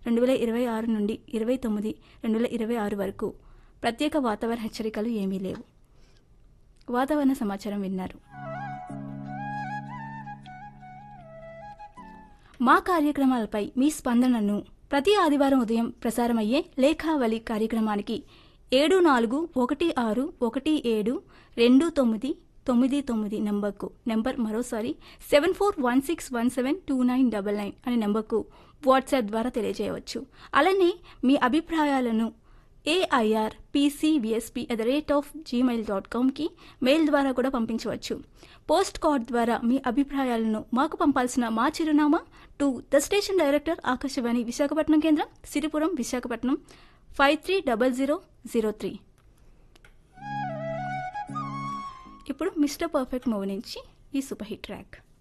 రెండు వేల ఇరవై ఆరు నుండి ఇరవై తొమ్మిది రెండు వేల ఇరవై ఆరు వరకు ప్రత్యేక వాతావరణ హెచ్చరికలు ఏమీ లేవు వాతావరణ సమాచారం విన్నారు మా కార్యక్రమాలపై మీ స్పందనను ప్రతి ఆదివారం ఉదయం ప్రసారమయ్యే లేఖావళి కార్యక్రమానికి ఏడు నాలుగు ఒకటి ఆరు ఒకటి ఏడు రెండు తొమ్మిది తొమ్మిది తొమ్మిది నెంబర్కు నెంబర్ మరోసారి seven four one six one seven two nine double nine అనే నెంబర్కు వాట్సాప్ ద్వారా తెలియజేయవచ్చు అలానే మీ అభిప్రాయాలను AIR P C V S P at the rate of Gmail dot కామ్కి మెయిల్ ద్వారా కూడా పంపించవచ్చు పోస్ట్ కార్డ్ ద్వారా మీ అభిప్రాయాలను మాకు పంపాల్సిన మా చిరునామా to the station director Akashvani Visakhapatnam కేంద్రం Siripuram Visakhapatnam five three double zero zero three ఇప్పుడు మిస్టర్ పర్ఫెక్ట్ మూవీ నుంచి ఈ సూపర్ హిట్ ట్రాక్